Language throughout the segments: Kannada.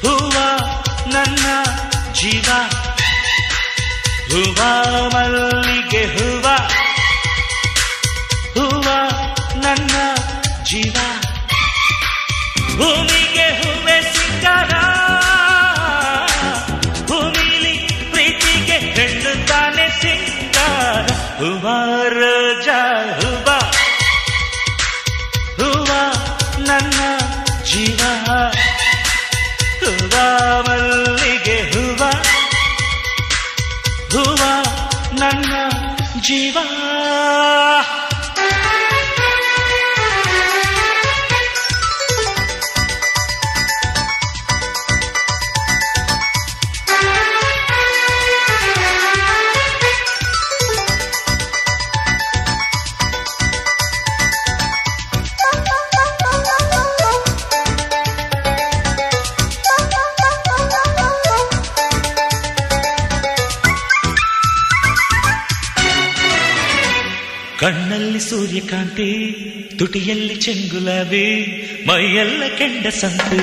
ಹೂವ ನನ್ನ ಜೀವ ಹೂವ ಮಲ್ಲಿಗೆ ಹೂವ ಹೂವ ನನ್ನ ಜೀವ ಭೂಮಿಗೆ ಹೂವೆ ಸಿಕ್ಕರ ಭೂಮಿಲಿ ಪ್ರೀತಿಗೆ ಹೆಣ್ಣು ತಾನೆ ಸಿಂಗಾರ ಹೂವ ರೋಜ ಹೂವ ಹೂವ ನನ್ನ ಜೀವ ಹೂವ ಮಲ್ಲಿಗೆ ಹೂವ ಹೂವ ನನ್ನ ಜೀವ ಕಣ್ಣಲ್ಲಿ ಸೂರ್ಯಕಾಂತಿ ತುಟಿಯಲ್ಲಿ ಚೆಂಗುಲಾಬಿ ಮೈಯೆಲ್ಲ ಕೆಂಡ ಸಂತೆ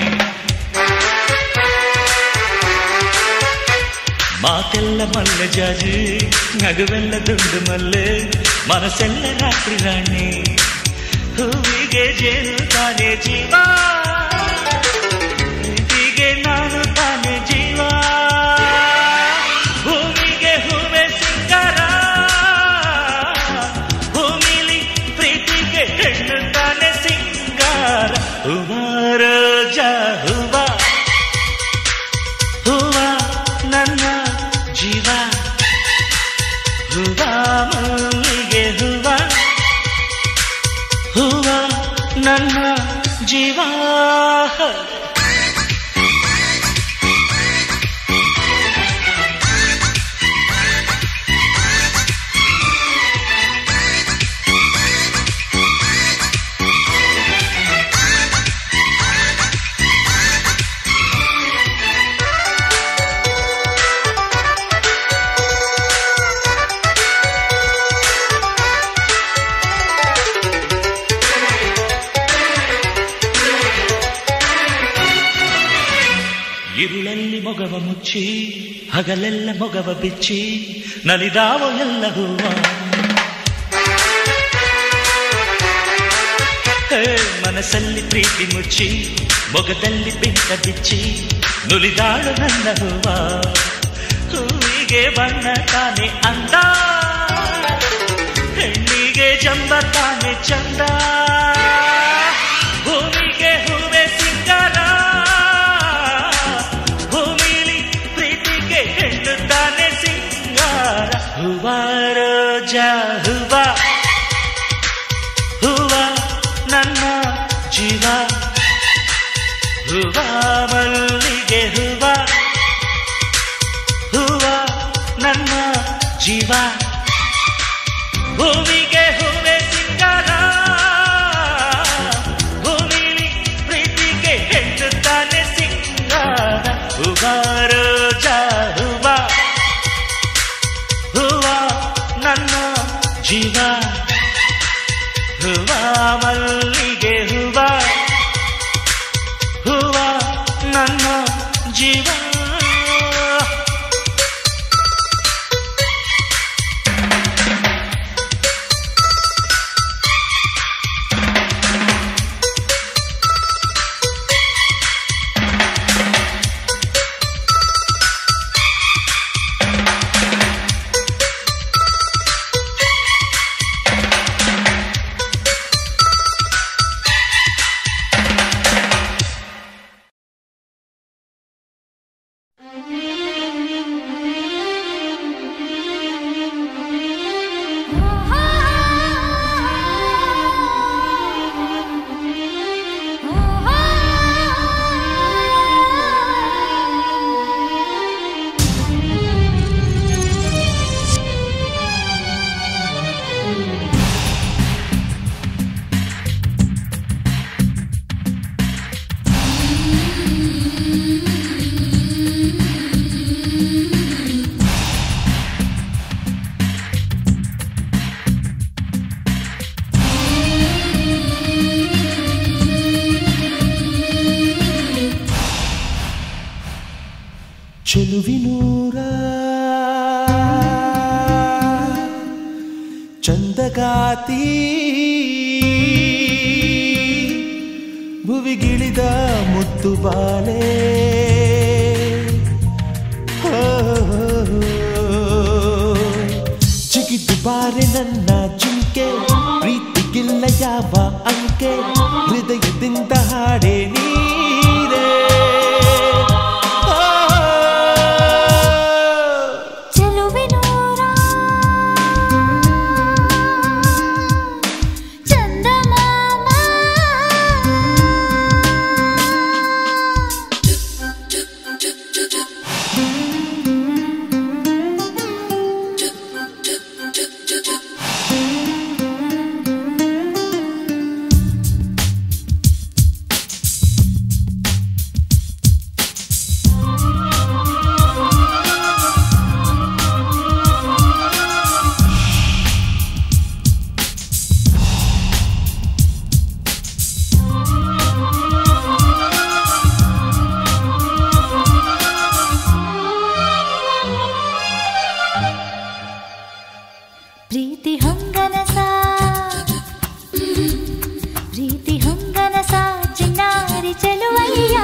ಮಾತೆಲ್ಲ ಮಲ್ಲೆ ಜಾಜಿ ನಗುವೆಲ್ಲ ದುಂಡು ಮಲ್ಲೆ ಮನಸ್ಸೆಲ್ಲ ರಾತ್ರಿ ರಾಣಿ ಹೂವಿಗೆ ಜೇನು ತಾನೆ ಜೀವ ಪ್ರೀತಿಗೆ ನಾನು ತಾನೆ ಜೀವ ಭೂಮಿಗೆ ಹೂವೆ ಸಿಂಗಾರ ಭೂಮಿಲಿ ಪ್ರೀತಿಗೆ ಹೆಣ್ಣು ತಾನೆ ಸಿಂಗಾರ ಹೂವ ರೋಜ ಹೂವ ಹೂವ ನನ್ನ ಜೀವ ಹೂವ ಮಲ್ಲಿಗೆ ಹೂವ ಹೂವ ನನ್ನ ಜೀವ ഇരുಳಲ್ಲಿ ಮೊಗವ ಮುಚ್ಚಿ ಹಗಲೆಲ್ಲ ಮೊಗವ ಬಿಚ್ಚಿ ನಲಿದಾವ ಎಲ್ಲ ಹೂವ ಹೇ, ಮನಸ್ಸಲ್ಲಿ ಪ್ರೀತಿ ಮುಚ್ಚಿ ಮೊಗದಲ್ಲಿ ಬೆಂಕ ಬಿಚ್ಚಿ ನುಲಿದಾಳು ನನ್ನ ಹೂವ ಹೂವಿಗೆ ಬಣ್ಣ ತಾನೆ ಅಂದ ಹೆಣ್ಣಿಗೆ ಜಂಬ ತಾನೆ ಚಂದ ಭೂಮಿಗೆ ಹೂವೆ ಸಿಂಗಾರ ಭೂಮಿಲಿ ಪ್ರೀತಿಗೆ ಹೆಣ್ಣು ತಾನೆ ಸಿಂಗಾರ ಹೂವ ರೋಜ ಹೂವ ಹೂವ ನನ್ನ ಜೀವ ಹೂವ ಮಲ್ಲಿಗೆ ಹೂವ ಹೂವ ನನ್ನ ಜೀವ ಭೂಮಿಗೆ ಹೂವೆ ಸಿಂಗಾರ ಭೂಮಿಲಿ ಪ್ರೀತಿಗೆ ಹೆಣ್ಣು ತಾನೆ ಸಿಂಗಾರ ಹೂವ ರೋಜ ಹೂವ ಹೂವ ನನ್ನ ಜೀವ ಹೂವ ಮಲ್ಲಿಗೆ ಹೂವ ಹೂವ ನನ್ನ ಜೀವ ಚೆಲುವಿನೂರ ಚಂದಗಾತಿ ಭುವಿಗಿಳಿದ ಮುತ್ತು ಬಾಳೆ ಹೋ, ಜಿಗಿದು ಬಾರೆ ನನ್ನ ಜಿಂಕೆ ಪ್ರೀತಿಗಿಲ್ಲ ಯಾವ ಅಂಕೆ ಹೃದಯದಿಂದ ಹಾಡೆ ನೀರೇ ಆ, ಚೆಲುವಿನೂರ ಚಂದಮಾಮ ಪ್ರೀತಿ ಹೊಂಗನಸ ಪ್ರೀತಿ ಹೊಂಗನಸ ಚಿನ್ನಾರಿ ಚೆಲುವಯ್ಯ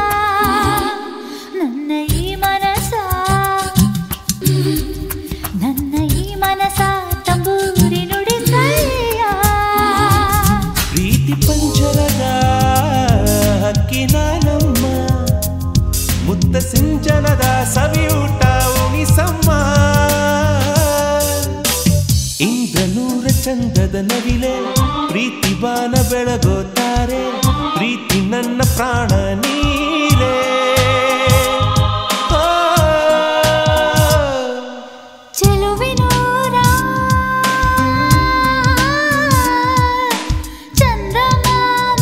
ನನ್ನ ಈ ಮನಸ ನನ್ನ ಈ ಮನಸ ತಂಬೂರಿ ನುಡಿಸಯ್ಯ ಪ್ರೀತಿ ಪಂಚರದ ಹಕ್ಕಿ ನಾನಮ್ಮ ಮುತ್ತ ಸಿಂಚನದ ಸವಿಯೂಟ ಉಣಿಸಮ್ಮ ಇಂದ್ರನೂರ ಚಂದದ ನವಿಲೆ ಪ್ರೀತಿ ಬಾನ ಬೆಳಗೋತಾರೆ ಪ್ರೀತಿ ನನ್ನ ಪ್ರಾಣ ನೀರೇ ಆ, ಚೆಲುವಿನೂರ ಚಂದಮಾಮ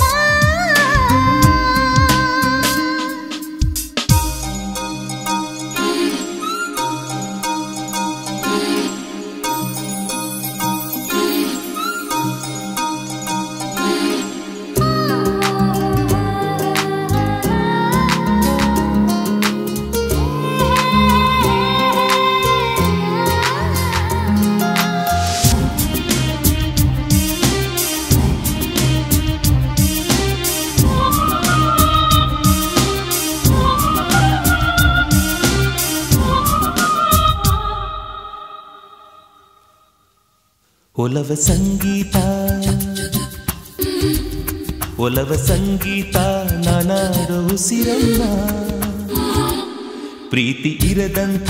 ಒಲವ ಸಂಗೀತ ಒಲವ ಸಂಗೀತ ನಾನಾಡೋ ಉಸಿರಮ್ಮ ಪ್ರೀತಿ ಇರದಂಥ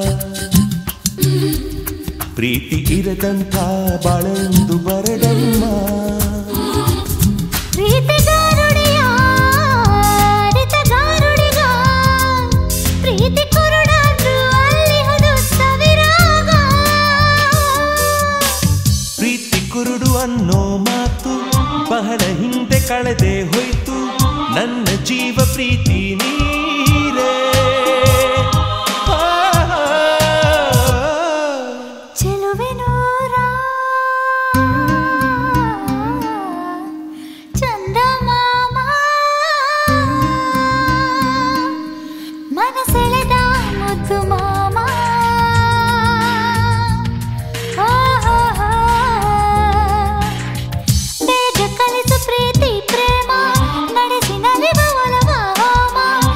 ಪ್ರೀತಿ ಇರದಂಥ ಬಾಳೆಂದು ಬರಡಮ್ಮ ಪ್ರೀತಿಗಾರುಡಿಯ ಅರಿತಗಾರುಡಿಗ ಪ್ರೀತಿ ಕುರುಡಾದ್ರು ಅಲ್ಲಿಹುದು ಸವಿರಾಗ ಪ್ರೀತಿ ಕುರುಡು ಅನ್ನೋ ಮಾತು ಬಹಳ ಹಿಂದೆ ಕಳೆದೆ ಹೋಯ್ತು ನನ್ನ ಜೀವ ಪ್ರೀತಿ ನೀರೇ ಆ, ಚೆಲುವೆನೂರ ಚಂದಮಾಮ ಮನಸೆಳೆದ ಮುದ್ದು ಮಾಮ ಬೇಗ ಕಲಿಸು ಪ್ರೀತಿ ಪ್ರೇಮ ನಡೆಸಿ ನಲಿವ ಒಲವ ಹೋಮ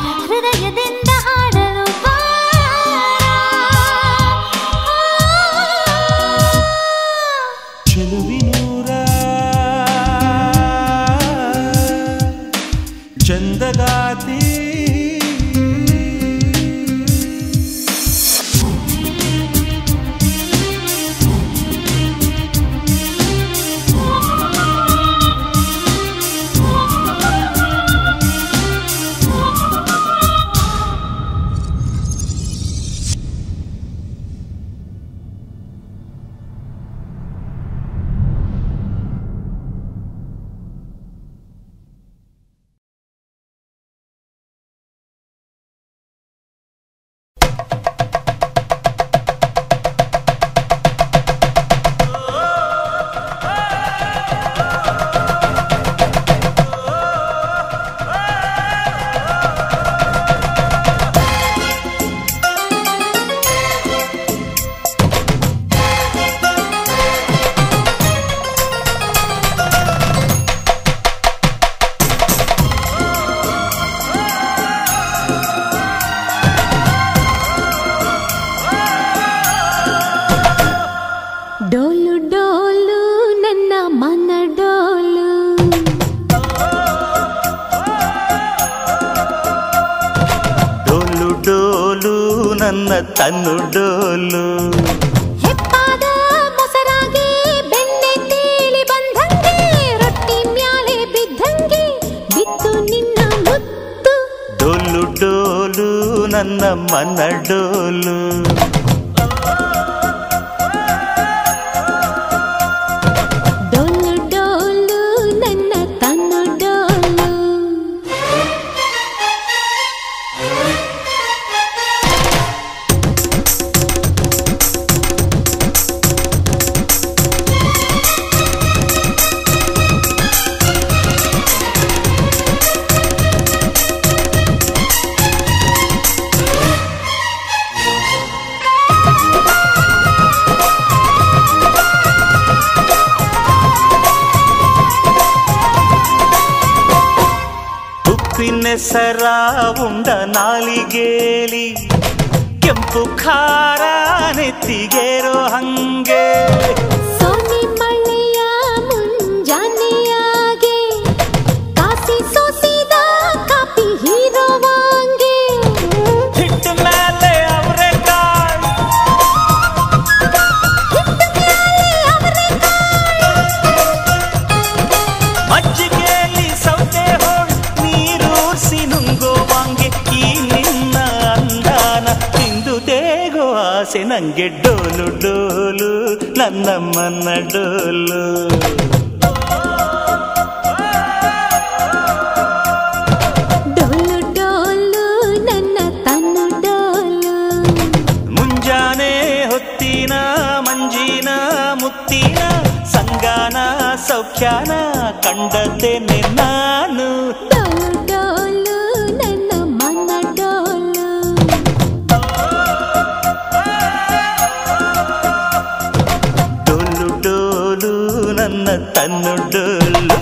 ನನ್ನ ತನ್ನು ಡೋಲು ಹೆಪ್ಪಾದ ಮೊಸರಾಗಿ ಬೆಣ್ಣೆ ತೇಲಿ ಬಂದಂಗೆ ರೊಟ್ಟಿ ಮ್ಯಾಲೆ ಬಿದ್ದಂಗೆ ಬಿತ್ತು ನಿನ್ನ ಮುತ್ತು ಡೋಲು ಡೋಲು ನನ್ನ ಮನ ಡೋಲು ಡೊಳ್ಳು ಡೊಳ್ಳು ನನ್ನ ತನ್ನು ಡೊಳ್ಳು ಉಪ್ಪಿನೆಸರ ಉಂಡ ನಾಲಿಗೇಲಿ ಕೆಂಪು ಖಾರ ನೆತ್ತಿಗೇರೋ ಹಂಗೆ ಸೋನಿ ಮಳೆಯ ಮುಂಜಾನೆಯಾಗೆ ಕಾಸಿ ಸೋಸಿದ ಕಾಪಿ ಹೀರೋವಾಂಗೆ ಹಿಟ್ಟ ಮೇಲೆ ಅವರೆಕಾಳು ಮಜ್ಜಿಗೆಯಲ್ಲಿ ಸೌತೆ ಹೋಳು ನೀರೂರ್ಸಿ ನುಂಗೋವಾಂಗೆ ಈ ನಿನ್ನ ಅಂದಾನ ತಿಂದು ತೇಗೋ ಆಸೆ ನಂಗೆ ಡೋಲು ಡೋಲು ನನ್ನ ಮನ ಡೋಲು ಡೊಳ್ಳು ಡೊಳ್ಳು ನನ್ನ ತನ್ನು ಡೊಳ್ಳು ಮುಂಜಾನೆ ಹೊತ್ತಿನ ಮಂಜಿನ ಮುತ್ತಿನ ಸಂಗಾನ ಸೌಖ್ಯಾನ ಕಂಡದ್ದೇನೆ ನಾನು ಡೊಳ್ಳು ಡೊಳ್ಳು ನನ್ನ ಮನ ಡೊಳ್ಳು ಡೋಲು ಡೋಲು ನನ್ನ ತನ್ನು ಡೋಲು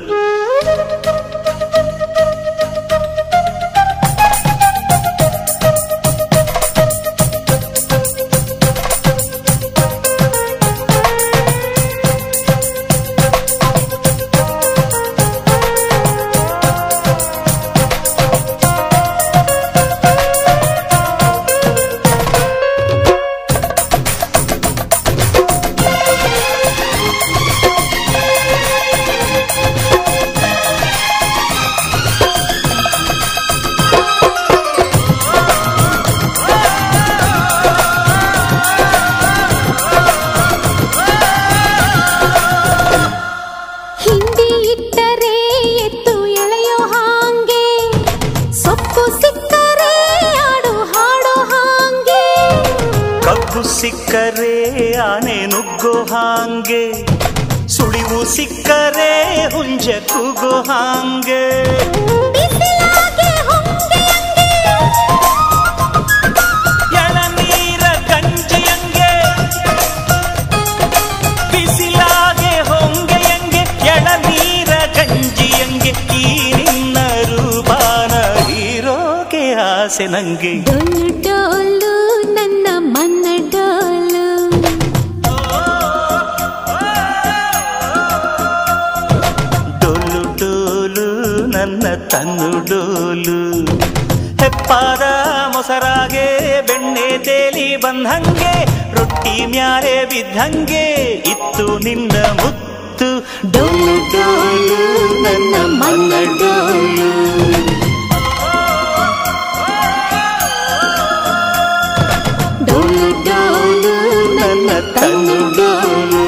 ಹಿಂದಿ ಇಟ್ಟರೆ ಎತ್ತು ಎಳೆಯೋ ಹಾಂಗೆ ಸೊಪ್ಪು ಸಿಕ್ಕರೆ ಆಡು ಹಾಡೋ ಹಾಂಗೆ ಕಬ್ಬು ಸಿಕ್ಕರೆ ಆನೆ ನುಗ್ಗೋ ಹಾಂಗೆ ಸುಳಿವು ಸಿಕ್ಕರೆ ಹುಂಜ ಕೂಗೋ ಹಾಂಗೆ ಬಿಸಿಲಾಗೆ ಹೊಂಗೆಯಂಗೆ ಎಳನೀರ ಗಂಜಿಯಂಗೆ ಬಿಸಿಲಾಗೆ ಹೊಂಗೆಯಂಗೆ ಎಳನೀರ ಗಂಜಿಯಂಗೆ ಈ ನಿನ್ನ ರೂಪಾನ ಹೀರೋಗೆ ಆಸೆ ನಂಗೆ ಡೊಳ್ಳು ಡೊಳ್ಳು ನನ್ನ ಮನ್ನ ಡೊಳ್ಳು ಡೋಲು ಡೋಲು ನನ್ನ ತನ್ನು ಡೋಲು ಹೆಪ್ಪಾದ ಮೊಸರಾಗೆ ಬೆಣ್ಣೆ ತೇಲಿ ಬಂದಂಗೆ ರೊಟ್ಟಿ ಮ್ಯಾಲೆ ಬಿದ್ದಂಗೆ ಇತ್ತು ನಿನ್ನ ಮುತ್ತು ಡೋಲು ಡೋಲು ನನ್ನ ಮನ ಡೋಲು ಡೋಲು ಡೋಲು ನನ್ನ ತನ್ನು ಡೋಲು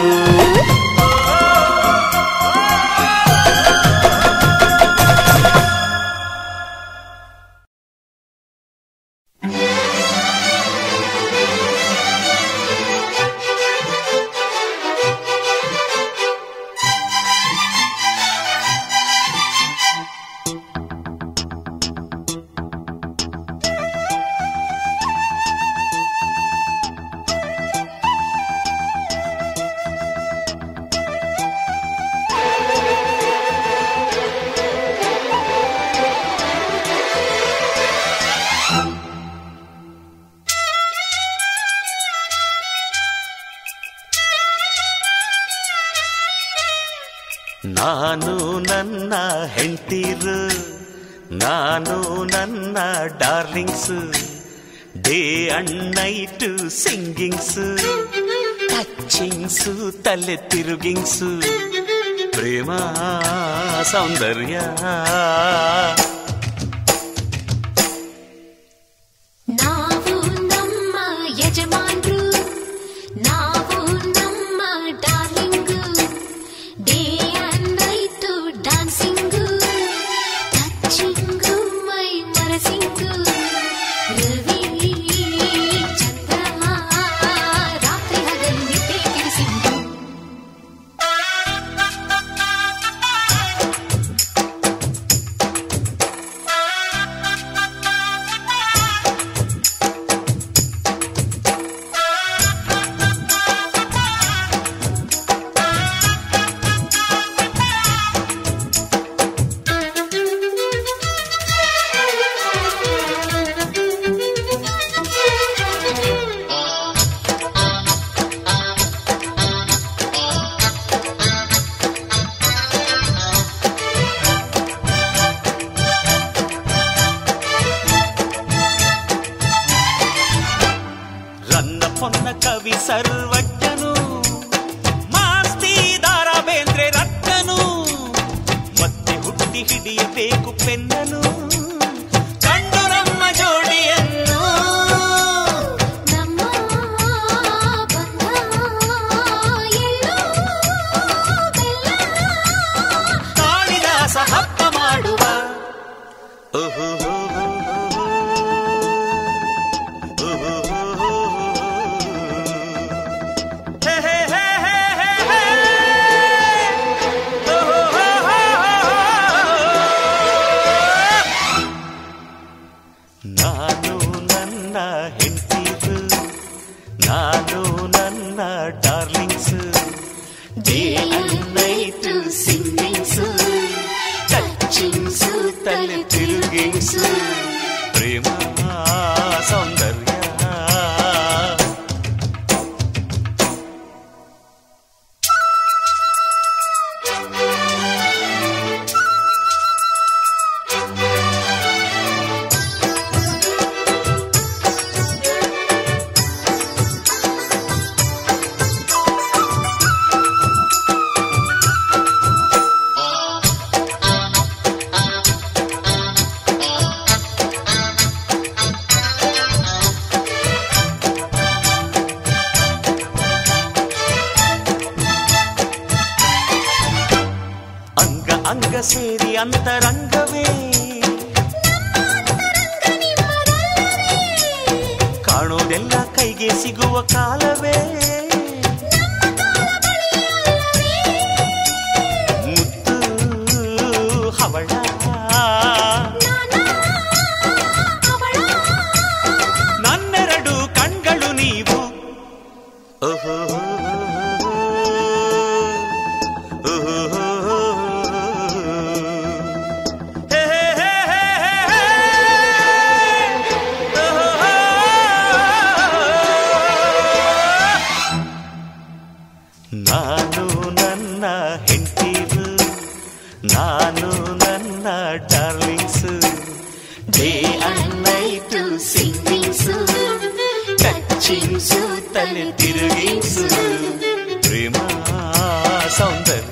ನಾನು ನನ್ನ ಹೆಂಡತಿರು ನಾನು ನನ್ನ darlings day and night singings touchings తల్లె తిరుగింగ్స్ ప్రేమ సౌందర్య ನಾವು ನಮ್ಮ ಯಜಮಾನ್ರು ನಾವು ನಮ್ಮ darling day and night dancing touching ಮೈ ಮರಸಿಂಗು ರವಿ ಚಂದ್ರ ರಾತ್ರಿ ಹಗಲು ನಿದ್ದೆ ಕೆಡಿಸಿಂಗು ರನ್ನ ಪೊನ್ನ ಕವಿ ಸರ್ವಜ್ಞನು ಮಾಸ್ತಿ ದಾರ ಬೇಂದ್ರೆ ರತ್ನನು ಮತ್ತೆ ಹುಟ್ಟಿ ಹಿಡಿಯಬೇಕು ಪೆನ್ನನು ಕಂಡು ನಮ್ಮ ಜೋಡಿಯನ್ನು ನಮ್ಮ ಬಂಧ ಎಲ್ಲೋ ಬೆಲ್ಲ ಕಾಳಿದಾಸ ಹಬ್ಬ ಮಾಡುವ ಓಹೋ ನಾನು ನನ್ನ ಹೆಂಡತಿರು ನಾನು ನನ್ನ darlings day and night singings touchings ತಲೆ ತಿರುಗಿಂಗ್ಸ್ ಪ್ರೇಮ ಸೌಂದರ್ಯ ಅಂಗ ಅಂಗ ಸೇರಿ ಅಂತರಂಗವೇ ಕಾಣೋದೆಲ್ಲ ಕೈಗೆ ಸಿಗುವ ಕಾಲವೇ ಮುತ್ತು ಹವಳ ನನ್ನೆರಡು ಕಣ್ಗಳು ನೀವು ಓಹೋ ನಾನು ನನ್ನ ಹೆಂಡತಿರು ನಾನು ನನ್ನ darlings day and night singings touchings ತಲೆ ತಿರುಗಿಂಗ್ಸ್ ಪ್ರೇಮ ಸೌಂದರ್ಯ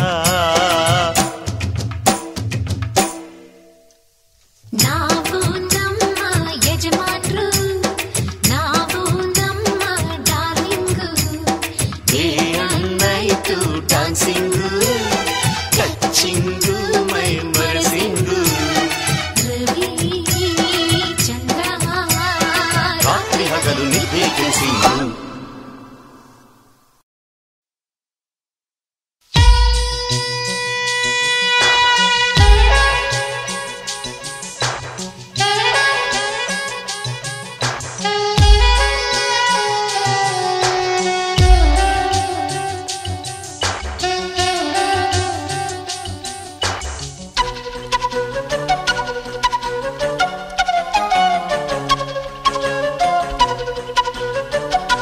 ನಾವು ನಮ್ಮ ಯಜಮಾನ್ರು ನಾವು ನಮ್ಮ darling day and night dancing touching ಮೈ ಮರಸಿಂಗು ರವಿ ಚಂದ್ರ ರಾತ್ರಿ ಹಗಲು ನಿದ್ದೆ ಕೆಲ್ಸಿಂಗು ಿ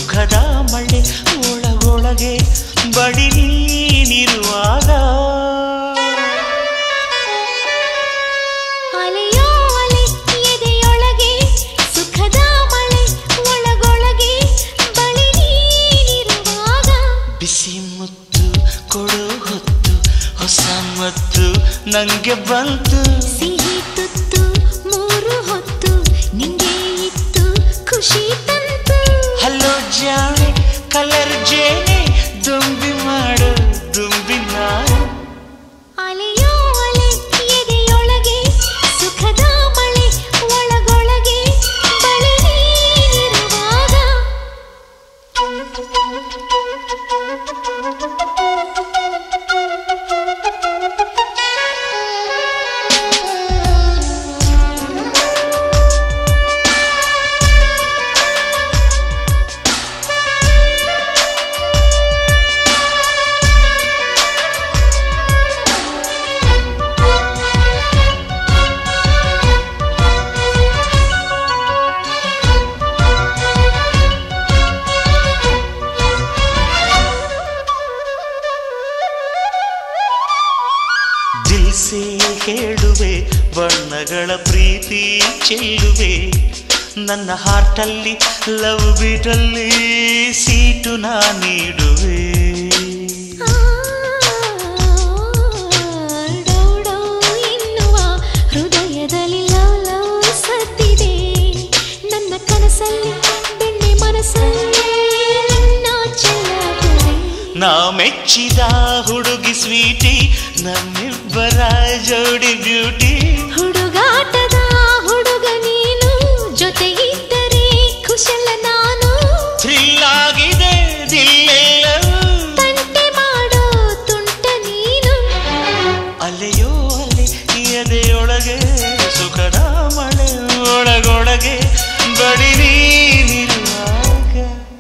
ಸುಖದ ಮಳೆ ಒಳಗೊಳಗೆ ಬಡಿ ನೀನಿರುವಾಗ ಅಲೆಯೋ ಅಲೆ ಎದೆಯೊಳಗೆ ಸುಖದ ಮಳೆ ಒಳಗೊಳಗೆ ಬಳಿ ನೀನಿರುವಾಗ ಬಿಸಿ ಮುತ್ತು ಕೊಡು ಹೊತ್ತು ಹೊಸ ಮತ್ತು ನಂಗೆ ಬಂತು ಸಿಹಿ ತುತ್ತು ಮೂರು ಹೊತ್ತು ನಿಂಗೆ ಇತ್ತು ಖುಷಿ ತಂತು ಹಲೋ ಜಾಣೆ ಕಲರ್ ಜೇನೆ ದುಂಬಿ ಮಾಡು ದುಂಬಿ ನಾನು ಅಲೆಯೋ ಅಲೆ ಎದೆಯೊಳಗೆ ಸುಖದ ಮಳೆ ಒಳಗೊಳಗೆ ಬಳಿ ನೀನಿರುವಾಗ ದಿಲ್ಸೆ ಹೇಳುವೆ ಬಣ್ಣಗಳ ಪ್ರೀತಿ ಚೆಲ್ಲುವೆ ನನ್ನ ಹಾರ್ಟಲ್ಲಿ ಲವ್ ಬೀಟಲ್ಲಿ ಸೀಟು ನಾ ನೀಡುವೆ ಡೌಡೌ ಎನ್ನುವ ಹೃದಯದಲ್ಲಿ ಲವ್ ಲವ್ ಸತ್ತಿದೆ ನನ್ನ ಕನಸಲ್ಲಿ ಬೆಣ್ಣೆ ಮನಸ್ಸಲ್ಲಿ ನಿನ್ನ ಚೆಲ್ಲದೆ ನಾ ಮೆಚ್ಚಿದ ಹುಡುಗಿ ಸ್ವೀಟಿ ನಮ್ಮಿಬ್ಬರ ಜೋಡಿ ಬ್ಯೂಟಿ ಹುಡುಗಾಟದ ಹುಡುಗ ನೀನು ಜೊತೆಗಿದ್ದರೆ ಕುಶಲ ನಾನು ಥ್ರಿಲ್ ಆಗಿದೆ ದಿಲ್ಲೆಲ್ಲವೂ ತಂಟೆ ಮಾಡೋ ತುಂಟ ನೀನು ಅಲೆಯೋ ಅಲೆ ಎದೆಯೊಳಗೆ ಸುಖದ ಮಳೆ ಒಳಗೊಳಗೆ ಬಡಿ ನೀನಿರುವಾಗ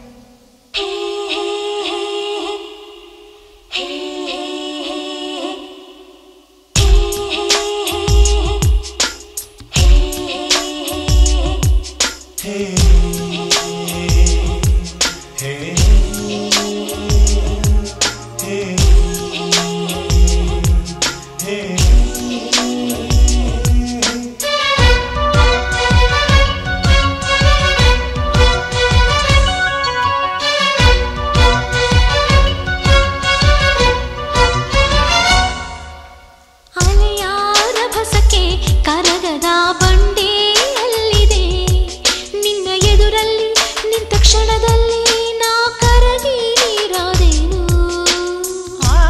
ಅಲೆಯಾರ ಭಸಕ್ಕೆ ಕರಗದ ಬಂಡೆಯಲ್ಲಿದೆ ನಿನ್ನ ಎದುರಲ್ಲಿ ನಿಂತ ಕ್ಷಣದಲ್ಲಿ ನಾ ಕರಗಿ ನೀರಾದೇನು ಆ,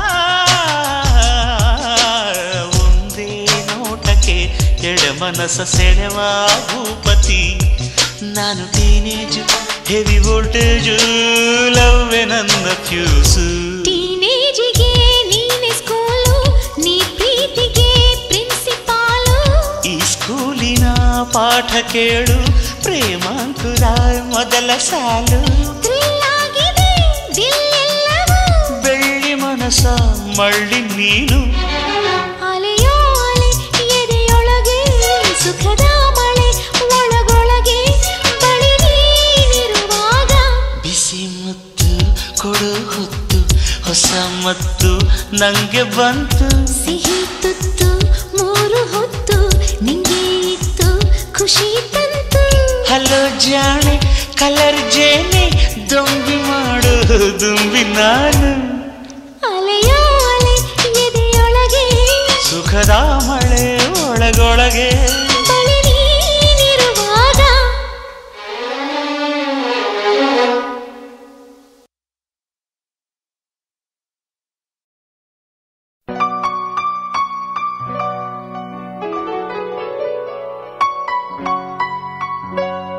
ಒಂದೇ ನೋಟಕ್ಕೆ ಎಡ ಮನಸ್ಸ ಸೆಳೆವ ಭೂಪತಿ ನಾನು ಟೀನೇಜು ಹೆವಿ ವೋಲ್ಟೇಜು ಲವ್ವೆ ನನ್ನ ಫ್ಯೂಸು ಟೀನೇಜಿಗೆ ನೀನೆ ಸ್ಕೂಲು ನೀ ಪ್ರೀತಿಗೆ ಪ್ರಿನ್ಸಿಪಾಲು ಈ ಸ್ಕೂಲಿನ ಪಾಠ ಕೇಳು ಪ್ರೇಮಾಂಕುರ ಮೊದಲ ಸಾಲು ಥ್ರಿಲ್ ಆಗಿದೆ ದಿಲ್ಲೆಲ್ಲವೂ ಬೆಳ್ಳಿ ಮನಸ ಮಳ್ಳಿ ನೀನು ಅಲೆಯೋ ಅಲೆ ಎದೆಯೊಳಗೆ ಸುಖದ ಮಳೆ ಒಳಗೊಳಗೆ ಬಳಿ ನೀನಿರುವಾಗ ಬಿಸಿ ಮುತ್ತು ಕೊಡು ಹೊತ್ತು ಹೊಸ ಮತ್ತು ನಂಗೆ ಬಂತು ಸಿಹಿ ತುತ್ತು ಮೂರು ಹೊತ್ತು ನಿಂಗೆ ಇತ್ತು ಖುಷಿ ತಂತು ಹಲೋ ಜಾಣೆ ಕಲರ್ ಜೇನೆ ದೊಂಬಿ ಮಾಡು ದುಂಬಿ ನಾನು ಅಲೆಯೋ ಅಲೆ ಎದೆಯೊಳಗೆ ಸುಖದ ಮಳೆ ಒಳಗೊಳಗೆ ಬಳಿ ನೀನಿರುವಾಗ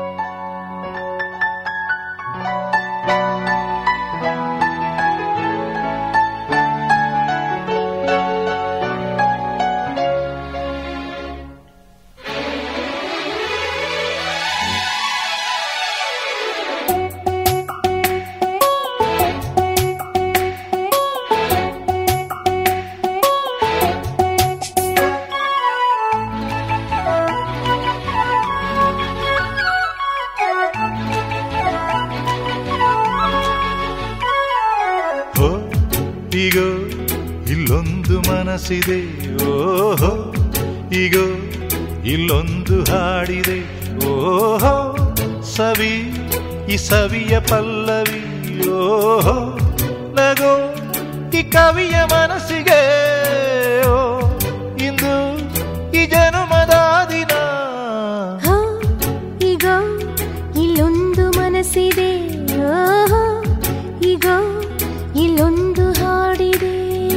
ಆ ಈಗೋ ಇಲ್ಲೊಂದು ಮನಸ್ಸಿದೆ ಓಹೋ ಈಗೋ ಇಲ್ಲೊಂದು ಹಾಡಿದೆ ಓಹೋ ಸವಿ ಈ ಸವಿಯ ಪಲ್ಲವಿ ಓಹೋ ನಗೋ ಈ ಕವಿಯ ಮನಸ್ಸಿಗೆ ಓ ಇಂದು ಈ ಜನುಮದ ದಿನ ಹೋ ಈಗೋ ಇಲ್ಲೊಂದು ಮನಸ್ಸಿದೆ ಓಹೋ ಈಗೋ ಇಲ್ಲೊಂದು ಹಾಡಿದೆ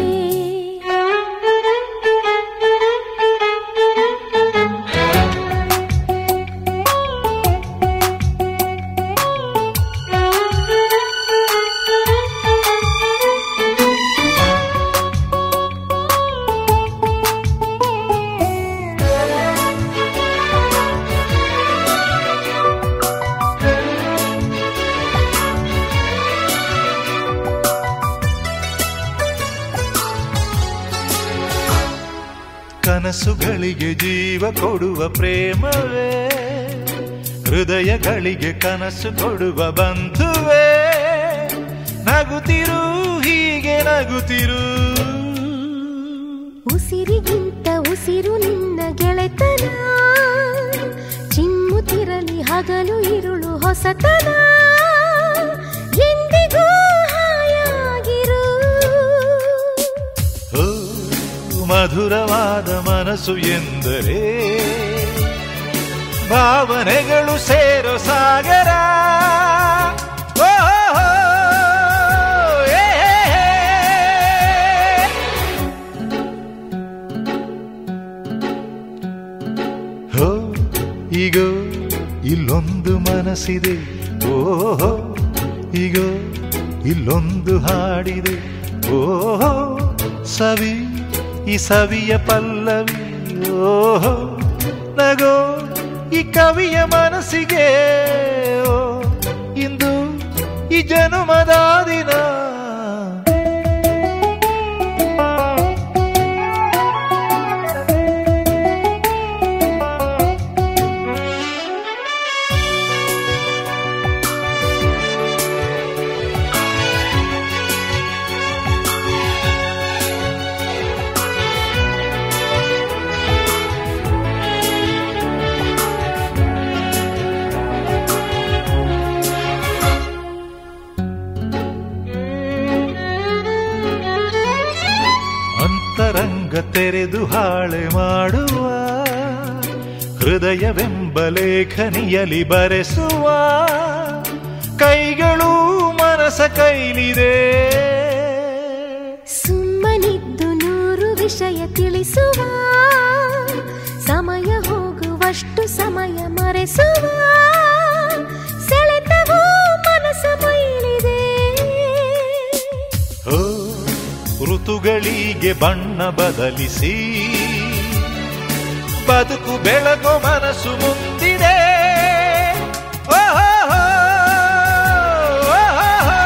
ಕನಸುಗಳಿಗೆ ಜೀವ ಕೊಡುವ ಪ್ರೇಮವೇ ಹೃದಯಗಳಿಗೆ ಕನಸು ಕೊಡುವ ಬಂಧುವೇ ನಗುತ್ತಿರು ಹೀಗೆ ನಗುತ್ತಿರು ಉಸಿರಿಗಿಂತ ಉಸಿರು ನಿನ್ನ ಗೆಳೆತನ ಚಿಮ್ಮುತ್ತಿರಲಿ ಹಗಲು ಇರುಳು ಹೊಸತನ ಎಂದಿಗೂ ಹಾಯಾಗಿರು ಓ ಮಧುರವಾದ ಮನಸ್ಸು ಎಂದರೆ ಭಾವನೆಗಳು ಸೇರೋ ಸಾಗರ ಓ, ಏ, ಹೋ ಈಗೋ ಇಲ್ಲೊಂದು ಮನಸ್ಸಿದೆ ಓಹೋ ಈಗೋ ಇಲ್ಲೊಂದು ಹಾಡಿದೆ ಓಹೋ ಸವಿ ಈ ಸವಿಯ ಪಲ್ಲವಿ ಓಹೋ ನಗೋ ಈ ಕವಿಯ ಮನಸ್ಸಿಗೆ ಓ ಇಂದು ಈ ಜನುಮದ ದಿನ ಅಂತರಂಗ ತೆರೆದು ಹಾಳೆ ಮಾಡುವ ಹೃದಯವೆಂಬ ಲೇಖನಿಯಲಿ ಬರೆಸುವ ಕೈಗಳು ಮನಸ ಕೈಲಿದೆ ಸುಮ್ಮನಿದ್ದು ನೂರು ವಿಷಯ ತಿಳಿಸುವ ಸಮಯ ಹೋಗುವಷ್ಟು ಸಮಯ ಮರೆಸುವ ಸೆಳೆತವೂ ಮನಸ್ಸ ಮೈಲಿದೆ ಓ ಋತುಗಳಿಗೆ ಬಣ್ಣ ಬದಲಿಸಿ ಬದುಕು ಬೆಳಗೋ ಮನಸ್ಸು ಮುಂದಿದೆ ಓ, ಹೋ, ಹೋ, ಓ, ಹೋ, ಹೋ.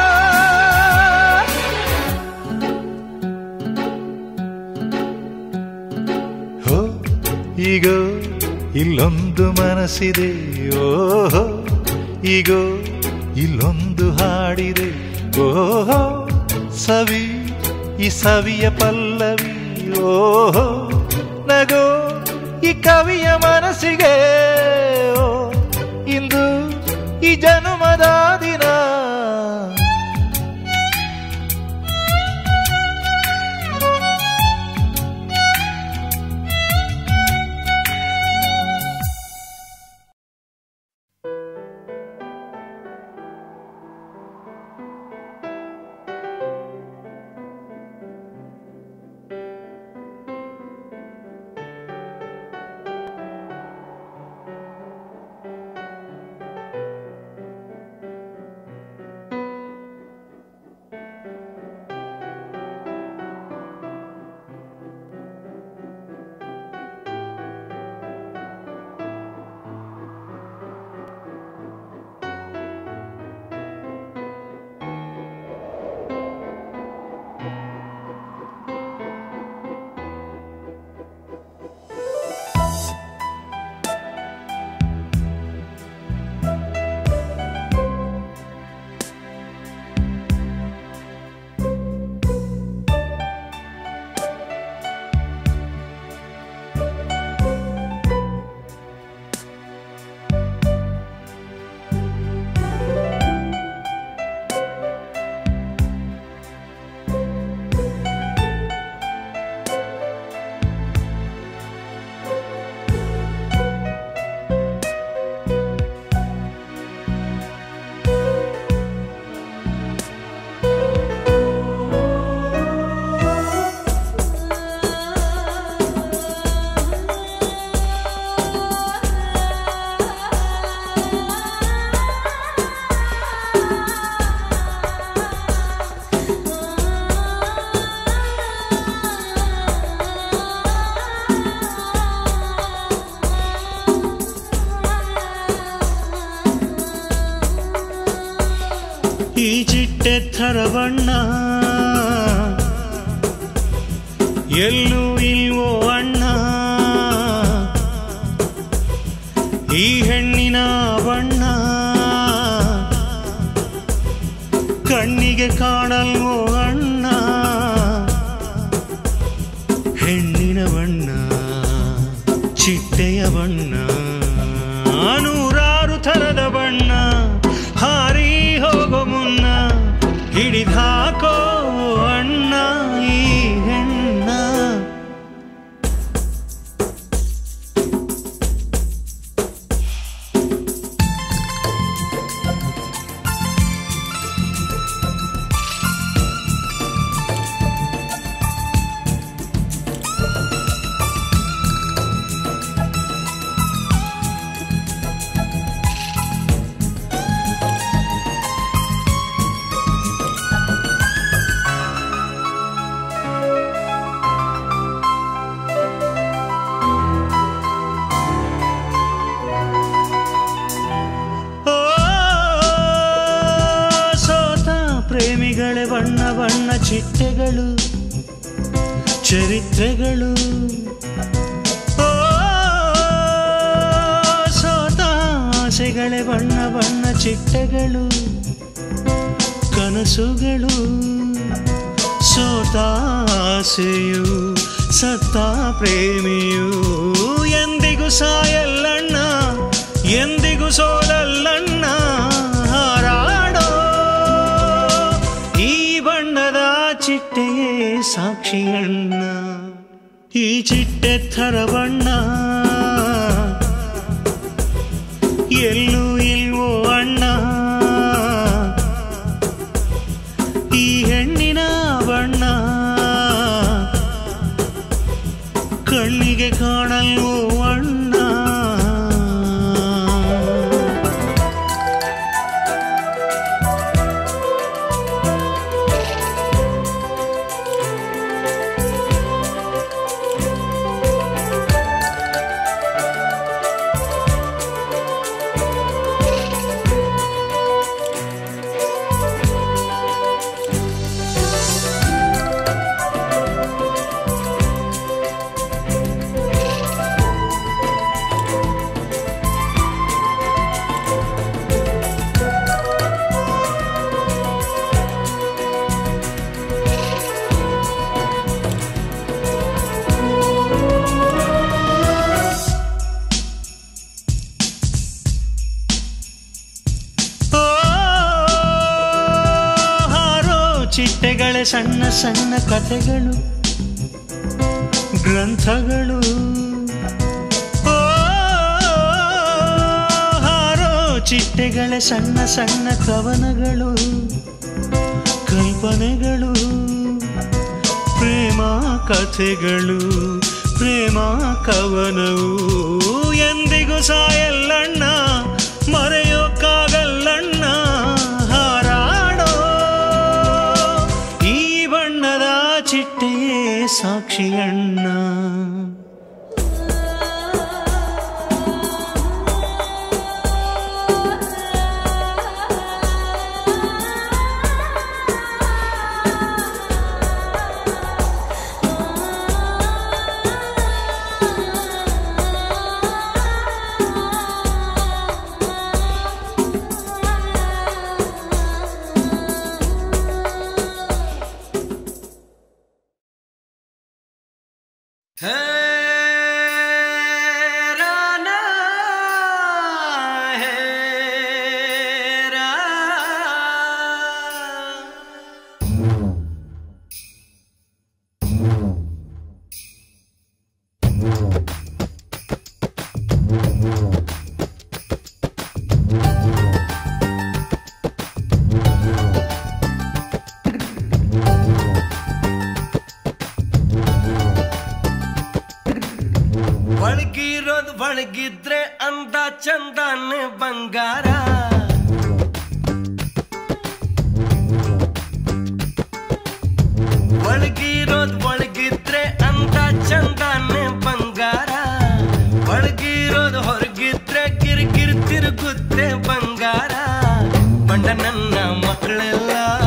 ಹೋ ಈಗೋ ಇಲ್ಲೊಂದು ಮನಸ್ಸಿದೆ ಓಹೋ ಈಗೋ ಇಲ್ಲೊಂದು ಹಾಡಿದೆ ಓಹೋ ಸವಿ ಈ ಸವಿಯ ಪಲ್ಲವಿ ಓಹೋ ನಗೋ ಈ ಕವಿಯ ಮನಸ್ಸಿಗೆ ಓ ಇಂದು ಈ ಜನುಮದ ದಿನ ಚಿಟ್ಟೆ ಥರ ಬಣ್ಣ ಎಲ್ಲೂ ಇಲ್ವೋ ಅಣ್ಣ ಈ ಹೆಣ್ಣಿನ ಬಣ್ಣ ಕಣ್ಣಿಗೆ ಕಾಣಲ್ವೋ ಅಣ್ಣ ಹೆಣ್ಣಿನ ಬಣ್ಣ ಚಿಟ್ಟೆಯ ಬಣ್ಣ ನೂರಾರು ಥರದ ಬಣ್ಣ ಹಾರಿ ಹೋಗೋ ಮುನ್ನ ಹಿಡಿದಾಕೋ ಅಣ್ಣ ಈ ಹೆಣ್ಣ ಓ ಸೋತ ಪ್ರೇಮಿಗಳೇ ಬಣ್ಣ ಬಣ್ಣ ಚಿಟ್ಟೆಗಳು ಚರಿತ್ರೆಗಳು ಓ ಸೋತ ಆಸೆಗಳೇ ಬಣ್ಣ ಬಣ್ಣ ಚಿಟ್ಟೆಗಳು ಕನಸುಗಳು ಸೋತ ಆಸೆಯು ಸತ್ತ ಪ್ರೇಮಿಯು ಎಂದಿಗೂ ಸಾಯಲ್ಲಣ್ಣ ಎಂದಿಗೂ ಸೋಲಲ್ಲಣ್ಣ ಹಾರಾಡೋ ಈ ಬಣ್ಣದ ಚಿಟ್ಟೆಯೇ ಸಾಕ್ಷಿಯಣ್ಣ ಈ ಚಿಟ್ಟೆ ಥರ ಬಣ್ಣ ಎಲ್ಲೂ ಇಲ್ವೋ ಅಣ್ಣ ಈ ಹೆಣ್ಣಿನ ಬಣ್ಣ ಕಣ್ಣಿಗೆ ಕಾಣಲ್ವೋ ಅಣ್ಣ ಓ, ಹಾರೋ ಚಿಟ್ಟೆಗಳೇ ಸಣ್ಣ ಸಣ್ಣ ಕಥೆಗಳು ಗ್ರಂಥಗಳು ಓ, ಹಾರೋ ಚಿಟ್ಟೆಗಳೇ ಸಣ್ಣ ಸಣ್ಣ ಕವನಗಳು ಕಲ್ಪನೆಗಳು ಪ್ರೇಮ ಕಥೆಗಳು ಪ್ರೇಮ ಕವನವು ಎಂದಿಗೂ ಸಾಯಲ್ಲಣ್ಣ ಮರೆಯೋಕ್ಕಾಗಲ್ಲಣ್ಣ ಹಾರಾಡೋ ಈ ಬಣ್ಣದ ಚಿಟ್ಟೆಯೇ ಸಾಕ್ಷಿಯಣ್ಣ ಒಳಗಿರೋದು ಒಳಗಿದ್ರೆ ಅಂದ ಚಂದನ ಬಂಗಾರ ಒಳಗಿರೋದು ಒಳಗಿದ್ರೆ ಅಂದ ಚಂದನ ಬಂಗಾರ ಒಳಗಿರೋದು ಹೊರಗಿದ್ರೆ ಕಿರಿಕಿರಿ ತಿರುಗುತ್ತೆ ಬಂಗಾರ ಬಂಡ ನನ್ನ ಮಕ್ಕಳೆಲ್ಲ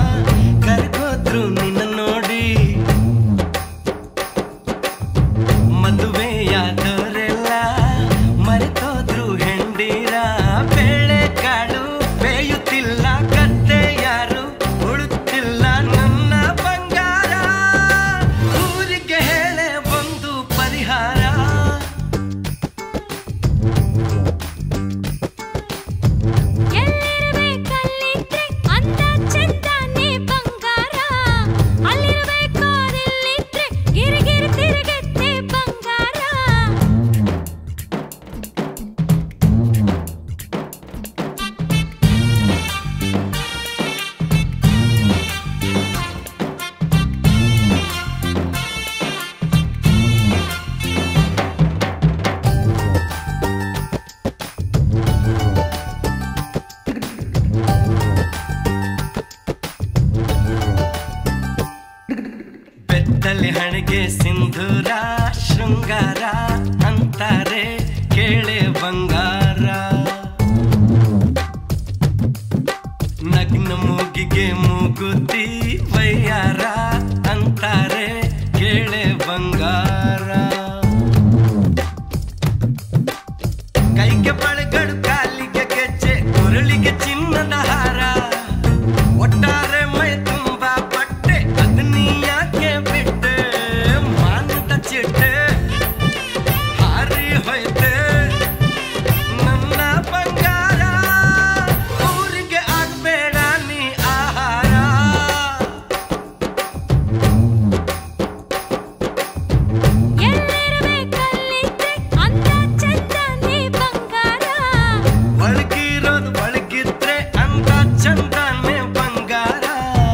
ಬೆತ್ತಲೆ ಹಣೆಗೆ ಸಿಂಧೂರ ಶೃಂಗಾರ ಅಂತಾರೆ ಕೇಳೆ ಬಂಗಾರ ನಗ್ನ ಮೂಗಿಗೆ ಮೂಗುತಿ ವಯ್ಯಾರ ಅಂತಾರೆ ಕೇಳೆ ಬಂಗಾರ ಕೈಗೆ ಬಳೆಗಳು ಕಾಲಿಗೆ ಗೆಜ್ಜೆ ಕೊರಳಿಗೆ ಚಿನ್ನದ ಹಾರ ಒಟ್ಟಾರೆ ಮೈ ತುಂಬ ಬಟ್ಟೆ ಅದನ್ನ ಯಾಕೆ ಬಿಟ್ಟೆ ಮಾನದ ಚಿಟ್ಟೆ ಹಾರಿ ಹೋಯ್ತೆ ನನ್ನ ಬಂಗಾರ ಊರಿಗೆ ಆಗ್ಬೇಡ ನೀ ಆಹಾರ ಎಲ್ಲಿರಬೇಕಲ್ಲಿದ್ದೆ ಅಂದ ಚಂದನೆ ಬಂಗಾರ ಒಳಗಿರೋದು ಒಳಗಿದ್ರೆ ಅಂತ ಚಂದನೆ ಬಂಗಾರ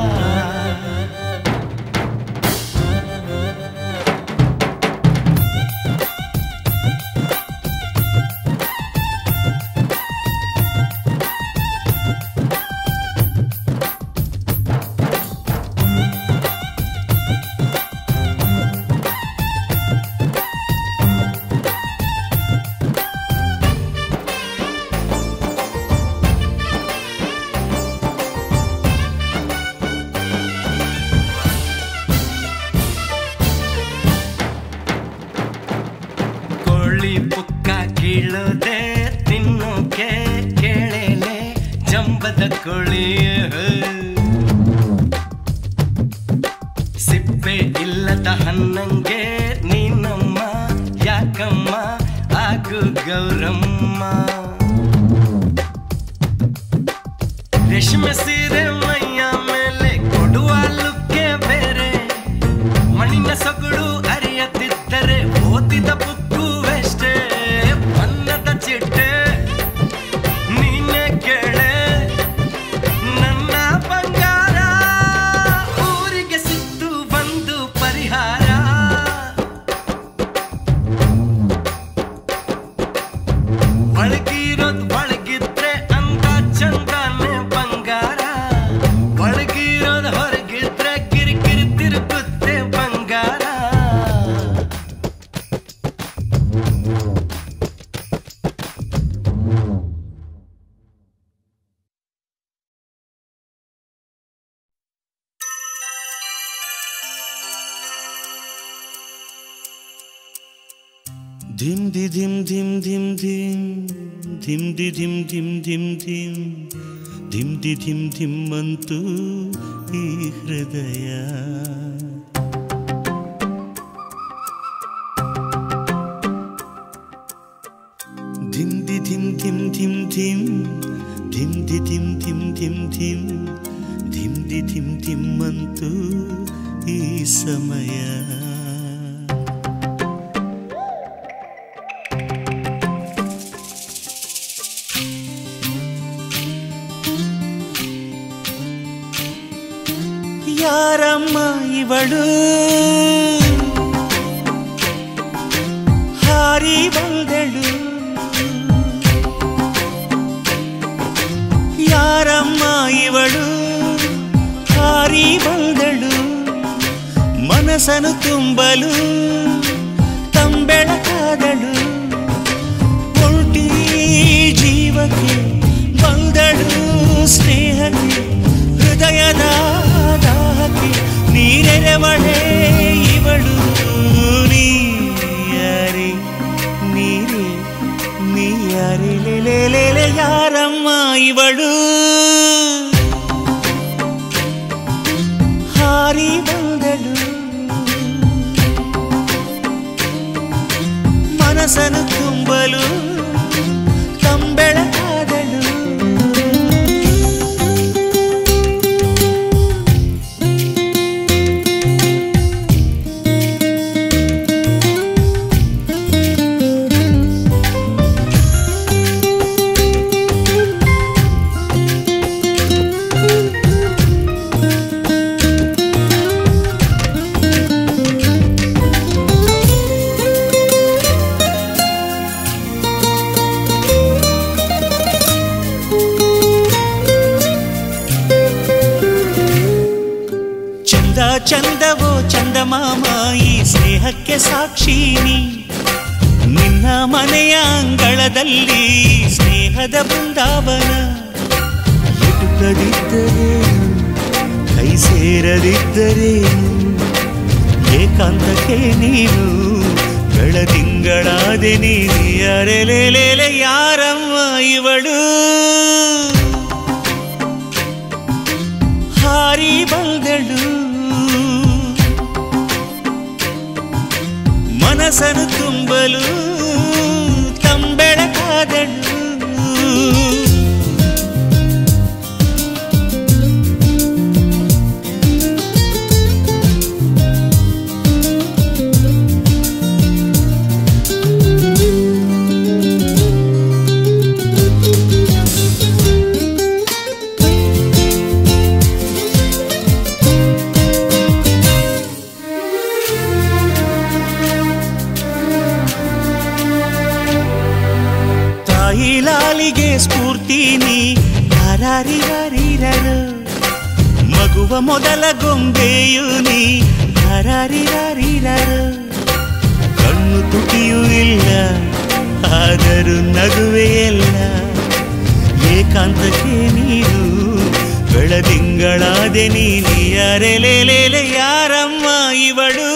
ಕೋಳಿ ಪುಕ್ಕ ಕೀಳದೆ ತಿನ್ನೋಕೆ ಕೇಳೇಲೆ ಜಂಬದ ಕೋಳಿ ಸಿಪ್ಪೆ ಇಲ್ಲದ ಹನ್ನಂಗೆ ನೀನಮ್ಮ ಯಾಕಮ್ಮ ಆಗು ಗೌರಮ್ಮ ರೇಷ್ಮೆ ಸೀರೆ ಮೈಯ ಮೇಲೆ ಕೊಡುವ ಲುಕ್ಕೆ ಬೇರೆ ಮಣ್ಣಿನ ಸೊಗಡು ಅರಿಯದಿದ್ದರೆ ಓದಿದ ಬುಕ್ಕು ವೆಷ್ಟೇ ಬಣ್ಣದ ಚಿಟ್ಟೆ ನೀನೆ ಕೇಳೆ ನನ್ನ ಬಂಗಾರ ಊರಿಗೆ ಸಿದ್ದು ಬಂದು ಪರಿಹಾರ ಒಳಗಿರೋದು ಒಳಗಿದ್ರೆ ಅಂತ ಚಂದನೆ ಬಂಗಾರ ಒಳಗಿರೋದು ಹೊರಗಿದ್ರೆ ಕಿರಿಕಿರಿ ತಿರುಗುತ್ತೆ ಬಂಗಾರ ಧಿಮ್ ದಿ ಧಿಮ್ ಧಿಮ್ ಧಿಮ್ ಧಿಮ್ ಧಿಮ್ ದಿ ಧಿಮ್ ಧಿಮ್ ಧಿಮ್ ಧಿಮ್ ಧಿಮ್ ದಿ ಧಿಮ್ ಧಿಮ್ ಅಂತು ಈ ಹೃದಯ ಧಿಮ್ ದಿ ಧಿಮ್ ಧಿಮ್ ಧಿಮ್ ಧಿಮ್ ಧಿಮ್ ದಿ ಧಿಮ್ ಧಿಮ್ ಧಿಮ್ ಧಿಮ್ ಧಿಮ್ ದಿ ಧಿಮ್ ಧಿಮ್ ಅಂತು ಈ ಸಮಯ ಯಾರಮ್ಮ ಇವಳು ಹಾರಿ ಬಂದಳು ಯಾರಮ್ಮ ಇವಳು ಹಾರಿ ಬಂದಳು ಮನಸ್ಸನ್ನು ತುಂಬಲು ತಂಬೆಳಕಾದಳು ಒಂಟಿ ಜೀವಕ್ಕೆ ಬಂದಳು ಸ್ನೇಹಕ್ಕೆ ಹೃದಯದ ದಾಹಕ್ಕೆ ನೀರೆರೆವಳೆ ಇವಳು ನೀಯಾರಿ ನೀರೇ ನೀಯಾರಿ ಲೇಲೆ ಯಾರಮ್ಮ ಇವಳು ಹಾರಿ ಬಂದಳು ಮನಸ್ಸನ್ನು ತುಂಬಲು ತಂಬೆಳಕಾದಳು ಅಂದ ಚಂದವೋ ಚಂದಮಾಮ ಈ ಸ್ನೇಹಕ್ಕೆ ಸಾಕ್ಷಿನಿ ನಿನ್ನ ಮನೆಯ ಅಂಗಳದಲ್ಲಿ ಸ್ನೇಹದ ಬೃಂದಾವನ ಎಟುಕದಿದ್ದರೇನು ಕೈ ಸೇರದಿದ್ದರೇನು ಏಕಾಂತಕ್ಕೆ ನೀನು ಬೆಳದಿಂಗಳಾದೆ ನೀನು ಅರೆಲೆಲೆಲೆ ಯಾರಮ್ಮ ಇವಳು ಹಾರಿ ಬಂದಳು ಮನಸ್ಸನ್ನು ತುಂಬಲು ತಂಬೆಳಕಾದಳು ತಾಯಿ ಲಾಲಿಗೆ ಸ್ಫೂರ್ತಿ ನೀ ಹರಾರಿರಾರಿರರು ಮಗುವ ಮೊದಲ ಗೊಂಬೆಯು ನೀ ಹರಾರಿರಾರಿರರು ಕಣ್ಣು ತುಟಿಯೂ ಇಲ್ಲ ಆದರೂ ನಗುವೆಯಲ್ಲ ಏಕಾಂತಕ್ಕೆ ನೀನು ಬೆಳದಿಂಗಳಾದೆ ನೀನು ಅರೆಲೆಲೆಲೆ ಯಾರಮ್ಮ ಇವಳು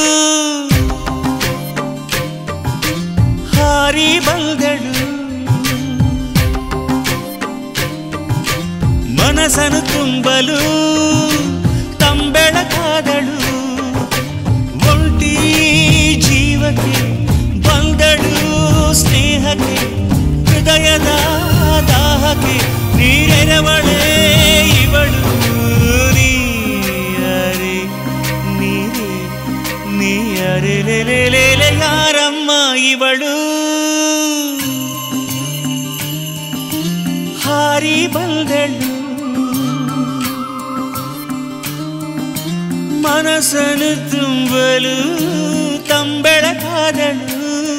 ಹಾರಿ ಬಂದಳು ಮನಸ್ಸನ್ನು ತುಂಬಲು ತಂಬೆಳಕಾದಳು ಒಂಟಿ ಜೀವಕ್ಕೆ ಬಂದಳು ಸ್ನೇಹಕ್ಕೆ ಹೃದಯದ ದಾಹಕ್ಕೆ ನೀರೆರವಳೆ ಇವಳು ನೀರರೆ ನೀರೇ ನೀರರೆಲೆಲೆಲೆ ಯಾರಮ್ಮ ಇವಳು ಹಾರಿ ಬಂದಳು ಮನಸ್ಸನ್ನು ತುಂಬಲು ತಂಬೆಳಕಾದಳು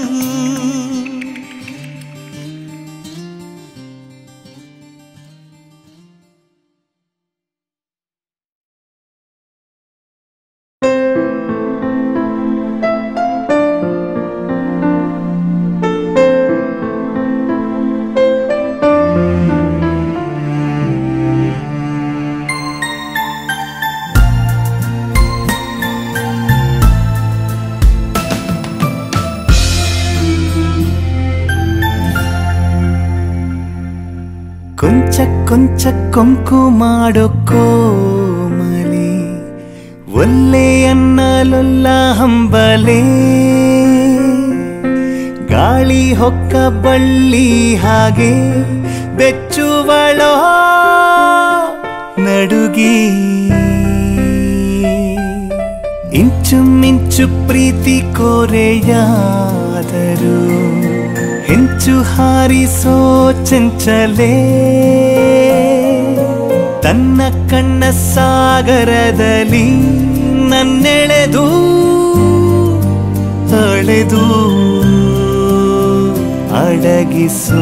ಕೊಂಚ ಕೊಂಚ ಕೊಂಕು ಮಾಡೋ ಕೋಮಲಿ ಒಲ್ಲೆ ಅನ್ನಲೊಲ್ಲ ಹಂಬಲೆ ಗಾಳಿ ಹೊಕ್ಕ ಬಳ್ಳಿ ಹಾಗೆ ಬೆಚ್ಚುವಳೋ ನಡುಗಿ ಇಂಚು ಮಿಂಚು ಪ್ರೀತಿ ಕೋರೆಯಾದರು ಹೆಂಚು ಹಾರಿಸೋ ಚಂಚಲೆ ತನ್ನ ಕಣ್ಣ ಸಾಗರದಲ್ಲಿ ನನ್ನೆಳೆದು ಅಳೆದು ಅಡಗಿಸು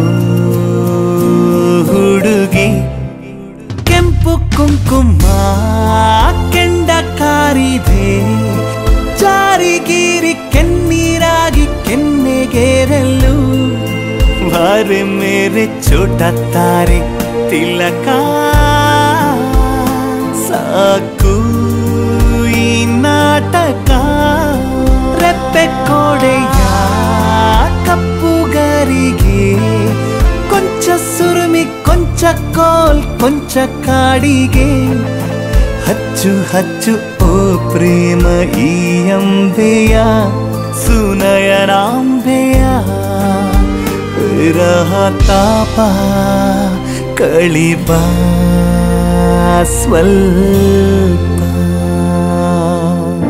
ಹುಡುಗಿ ಕೆಂಪು ಕುಂಕುಮ ಕೆಂಡ ಕಾರಿದೆ ಜಾರಿಗೀರಿ ಕೆನ್ನೀರಾಗಿ ಕೆನ್ನೆಗೇರಲು ಬಾರೆ ಮೇರೆ ಚೋಟ ತಾರೆ ತಿಲಕ ಸಾಕು ಈ ನಾಟಕ ರೆಪ್ಪೆ ಕೋಡೆಯ ಕಪ್ಪುಗರಿಗೆ ಕೊಂಚ ಸುರುಮಿ ಕೊಂಚ ಕೋಲ್ ಕೊಂಚ ಕಾಡಿಗೆ ಹಚ್ಚು ಹಚ್ಚು ಓ ಪ್ರೇಮ ಈ ಅಂಬೆಯ ಸುನಯನಾಂಬೆಯ ವಿರಹ ತಾಪ ಕಳಿಬ ಸ್ವಲ್ಪ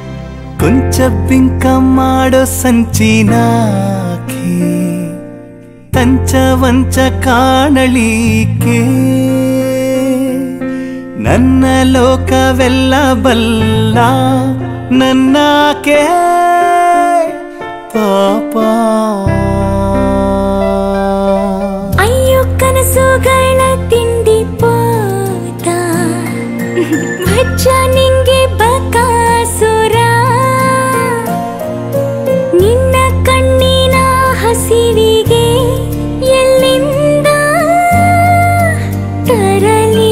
ಕೊಂಚ ಬಿಂಕ ಮಾಡೋ ಸಂಚಿನಾಕಿ ಕಂಚ ವಂಚ ಕಾಣಲಿಕ್ಕೆ ನನ್ನ ಲೋಕವೆಲ್ಲ ಬಲ್ಲ ನನ್ನಾಕೆ ಪಾಪ ಅಯ್ಯೋ ಕನಸುಗಳ ತಿಂಡಿ ಪೋತ ಮಚ್ಚ ನಿಂಗೆ ಬಕಾಸುರ ನಿನ್ನ ಕಣ್ಣಿನ ಹಸಿವಿಗೆ ಎಲ್ಲಿಂದ ತರಲಿ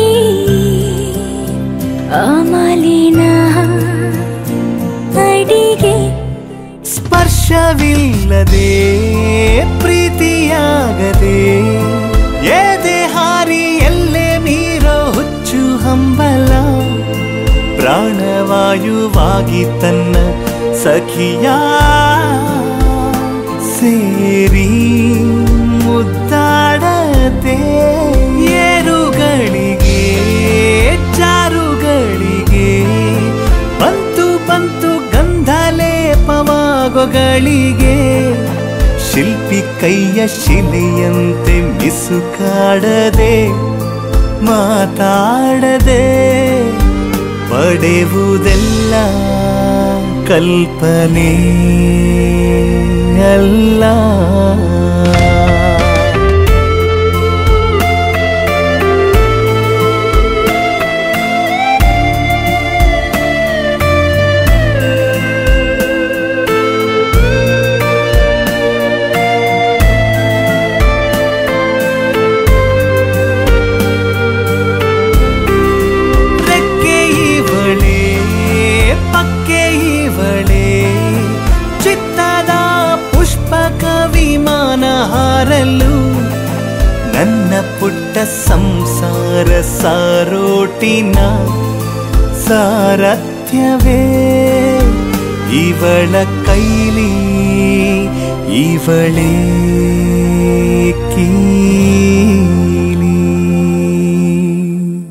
ಅಮಲಿನ ಅಡಿಗೆ ಸ್ಪರ್ಶವಿಲ್ಲದೆ ಪ್ರೀತಿಯಾಗದೆ ಎದೆ ಹಾರಿ ಎಲ್ಲೆ ಮೀರೋ ಹುಚ್ಚು ಹಂಬಲ ಪ್ರಾಣವಾಯುವಾಗಿ ತನ್ನ ಸಖಿಯ ಸೇರಿ ಮುದ್ದಾಡದೆ ಏರುಗಳಿಗೆ ಚಾರುಗಳಿಗೆ ಬಂತು ಬಂತು ಗಂಧಲೇಪವಾಗೊಗಳಿಗೆ ಶಿಲ್ಪಿ ಕೈಯ ಶಿಲೆಯಂತೆ ಮಿಸುಕಾಡದೆ ಮಾತಾಡದೆ ಪಡೆಯುವುದೆಲ್ಲ ಕಲ್ಪನೆ ಅಲ್ಲ ರೆಕ್ಕೆ ಇವಳೆ ಪಕ್ಕೆ ಇವಳೆ ಚಿತ್ತದ ಪುಷ್ಪಕ ವಿಮಾನ ಹಾರಲು ನನ್ನ ಪುಟ್ಟ ಸಂಸಾರ ಸಾರೋಟಿನ ಸಾರಥ್ಯವೇ ಇವಳ ಕೈಲಿ ಇವಳೇ ಕೀಲಿ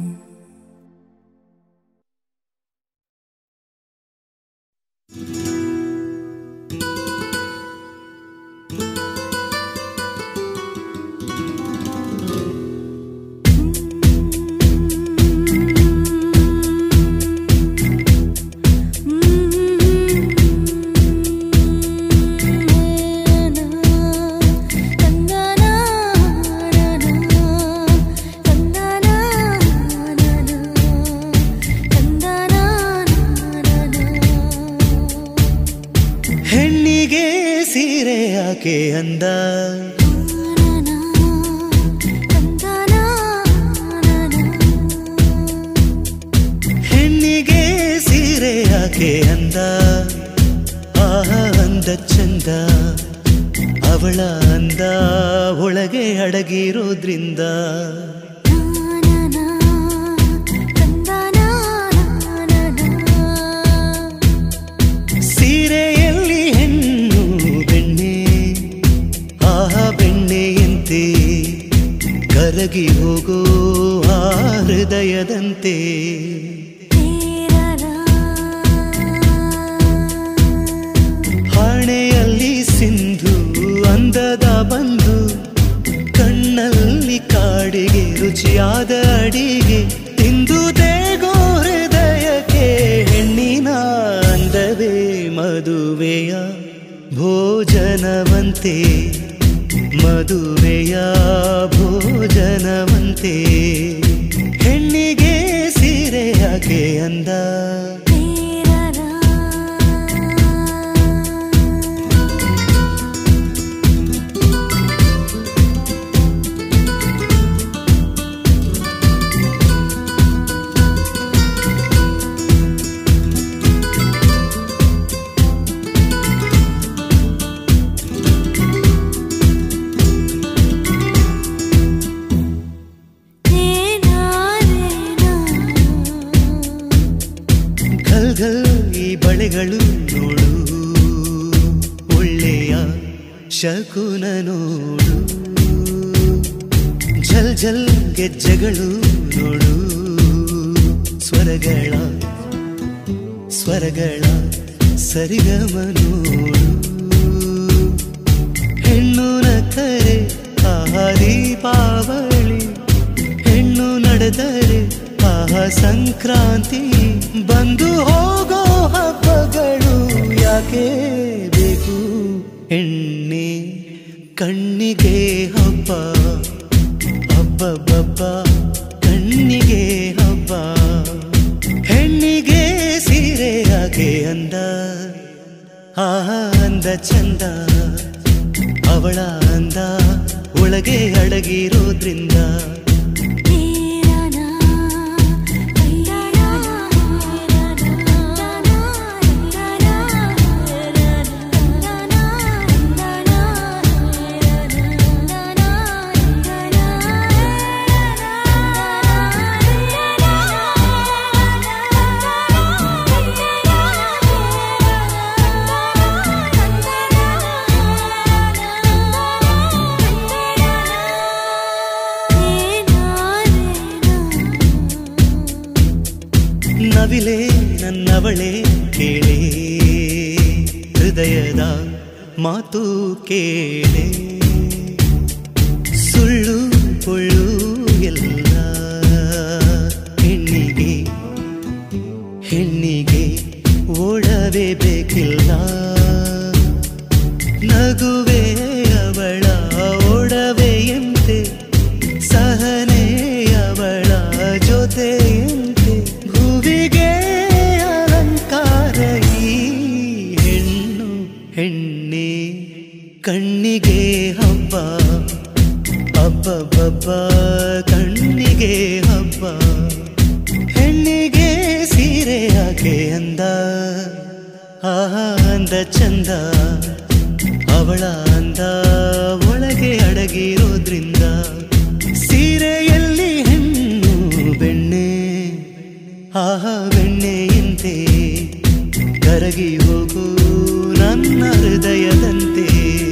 ಹೆಣ್ಣಿಗೆ ಸೀರೆ ಯಾಕೆ ಅಂದ ಹೆಣ್ಣಿಗೆ ಸೀರೆ ಯಾಕೆ ಅಂದ ಆಹ ಅಂದ ಚಂದ ಅವಳ ಅಂದ ಒಳಗೆ ಅಡಗಿರೋದ್ರಿಂದ ಸೀರೆಯಲ್ಲಿ ಹೆಣ್ಣು ಬೆಣ್ಣೆ ಆಹ ಬೆಣ್ಣೆಯಂತೆ ಕರಗಿ ಹೋಗೋ ಆ ಹೃದಯದಂತೆ ಹಣೆಯಲ್ಲಿ ಸಿಂಧು ಅಂದದ ಬಂದು ಕಣ್ಣಲ್ಲಿ ಕಾಡಿಗೆ ರುಚಿಯಾದ ಅಡಿಗೆ ತಿಂದು ದೇಗೋ ಹೃದಯಕ್ಕೆ ಹೆಣ್ಣಿನ ಅಂದವೇ ಮದುವೆಯ ಭೋಜನವಂತೆ ಮದುವೆಯ ಭೋಜನವಂತೆ ಹೆಣ್ಣಿಗೆ ಸೀರೆ ಯಾಕೆ ಅಂದ ಘಲ್ ಘಲ್ ಈ ಬಳೆಗಳು ನೋಡು ಒಳ್ಳೆಯ ಶಕುನ ನೋಡು ಝಲ್ ಝಲ್ ಗೆಜ್ಜೆಗಳು ನೋಡು ಸ್ವರಗಳ ಸ್ವರಗಳ ಸರಿಗಮ ನೋಡು ಹೆಣ್ಣು ನಕ್ಕರೆ ಆ ಸಂಕ್ರಾಂತಿ ಬಂದು ಹೋಗೋ ಹಬ್ಬಗಳು ಯಾಕೆ ಬೇಕು ಎಣ್ಣೆ ಕಣ್ಣಿಗೆ ಹಬ್ಬ ಹಬ್ಬಬ್ಬಬ್ಬ ಕಣ್ಣಿಗೆ ಹಬ್ಬ ಹೆಣ್ಣಿಗೆ ಸೀರೆ ಯಾಕೆ ಅಂದ ಆ ಅಂದ ಚಂದ ಅವಳ ಅಂದ ಒಳಗೆ ಅಡಗಿರೋದ್ರಿಂದ ನವಿಲೆ ನನ್ನವಳೆ ಕೇಳೆ ಹೃದಯದ ಮಾತು ಕೇಳೆ ಸುಳ್ಳು ಪೊಳ್ಳು ಎಲ್ಲ ಹೆಣ್ಣಿಗೆ ಹೆಣ್ಣಿಗೆ ಓಡವೇ ಬೇಕಿಲ್ಲ ನಗುವೆ ಅವಳ ಒಡವೆಯಂತೆ ಸಹನೆ ಅವಳ ಜೊತೆಯಂತೆ ಭುವಿಗೆ ಅಲಂಕಾರ ಈ ಹೆಣ್ಣು ಹೆಣ್ಣೆ ಕಣ್ಣಿಗೆ ಹಬ್ಬ ಹಬ್ಬಬ್ಬಬ್ಬ ಕಣ್ಣಿಗೆ ಹಬ್ಬ ಹೆಣ್ಣಿಗೆ ಸೀರೆ ಯಾಕೆ ಅಂದ ಆಹಾ ಅಂದ ಚಂದ ಅವಳ ಅಂದ ಒಳಗೆ ಅಡಗಿರೋದ್ರಿಂದ ಸೀರೆಯಲ್ಲಿ ಹೆಣ್ಣು ಬೆಣ್ಣೆ ಆಹಾ ಬೆಣ್ಣೆಯಂತೆ ಕರಗಿ ಹೋಗು ನನ್ನ ಹೃದಯದಂತೆ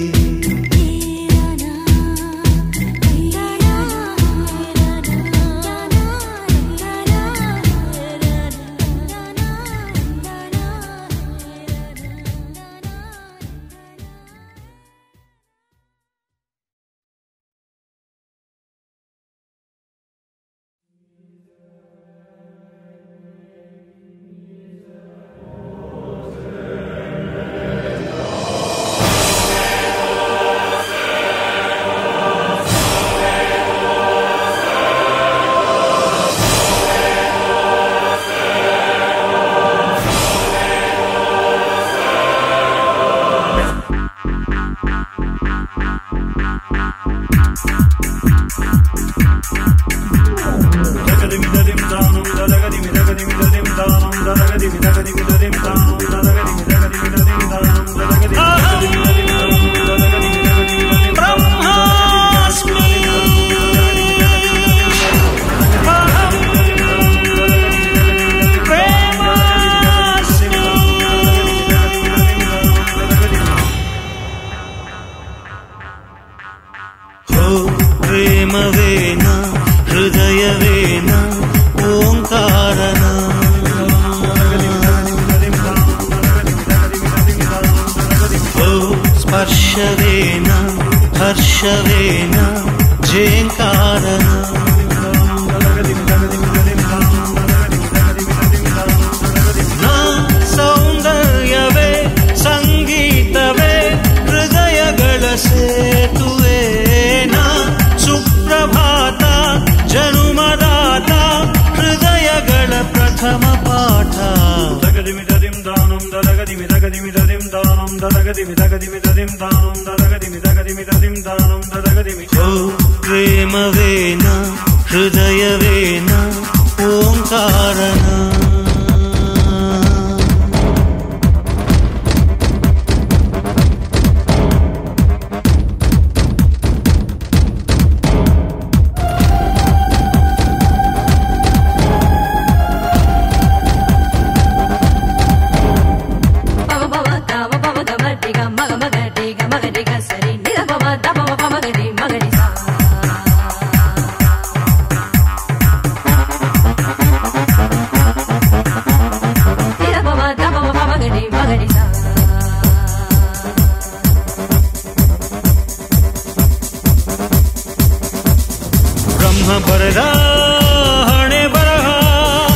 ಹೋ ಪ್ರೇಮವೇನ ಹೃದಯವೇನ ಓಂಕಾರನ ಹೋ ಸ್ಪರ್ಶವೇನ ಹರ್ಷವೇನ ಜೇಂಕಾರನ ನಾ ಸೌಂದರ್ಯವೇ ಸಂಗೀತವೇ ಹೃದಯಗಳ ಸೇತುವೆ ನಾ ಸುಪ್ರಭಾತ ಜನುಮದಾತ ಹೃದಯಗಳ ಪ್ರಥಮ ಪಾಠ ಓ ಪ್ರೇಮವೇನ ಹೃದಯವೇನ ಓಂಕಾರನ పవ పవ తవ పవ తవ టిగ మగ మగ టిగ మగ టిగ సరి నిద పవ తవ పవ మగ టి మగ టి సా నిద పవ తవ పవ మగ టి మగ టి సా ಬ್ರಹ್ಮ ಬರದ ಹಣೆ ಬರಹ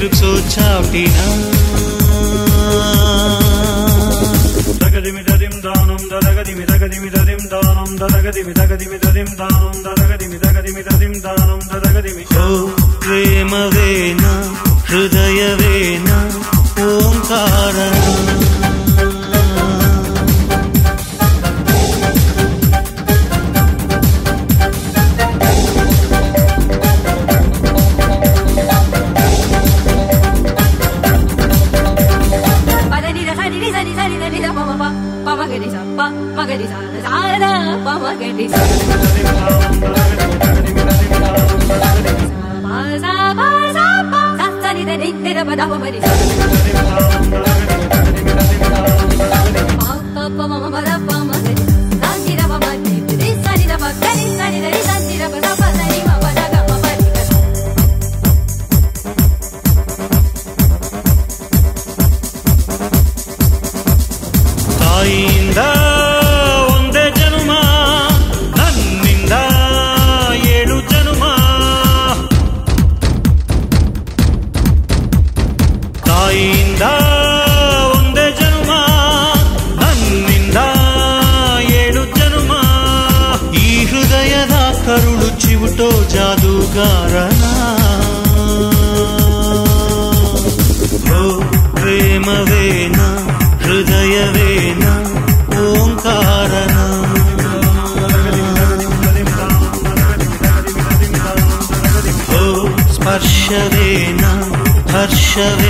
ತಿರುಗ್ಸೋ ಚಾಟಿನ ದಗದಿಮಿ ದದಿಂ ದಾನಂ ದದಗದಿಮಿ ದಗದಿಮಿ ದದಿಂ ದಾನಂ ದದಗದಿಮಿ ದಗದಿಮಿ ದದಿಂ ದಾನಂ ದದಗದಿಮಿ ದಗದಿಮಿ ದದಿಂ ದಾನಂ ದದಗದಿಮಿ ಓ ಪ್ರೇಮವೇನ ಹೃದಯವೇನ ಓಂಕಾರ పదని సని ని సని సని ని ద పమ ప పమ గడి స ప మ గడి స స ద పమ గడి స ప స ప స ప స సని ద ని ని ద ప ద ప మ డి స ప ప ప మ మ ప ద ప మ గడి స ని ద ప మ డి ని స ని ద ప గడి స ని ద ని స ని ద ప ద ప ద ని మ ప ద గ మ ప డి గ స ತಾಯಿಯಿಂದ ಒಂದೇ ಜನುಮ ನನ್ನಿಂದ ಏಳು ಜನುಮ ತಾಯಿಯಿಂದ ಒಂದೇ ಜನುಮ ನನ್ನಿಂದ ಏಳು ಜನುಮ ಈ ಹೃದಯದ ಕರುಳು ಚಿವುಟೋ ಜಾದೂಗಾರನ ಓ ಪ್ರೇಮವೇನ ಹೃದಯವೇನ ಓಂಕಾರನ ಓ ಸ್ಪರ್ಶವೇನ ಹರ್ಷವೇ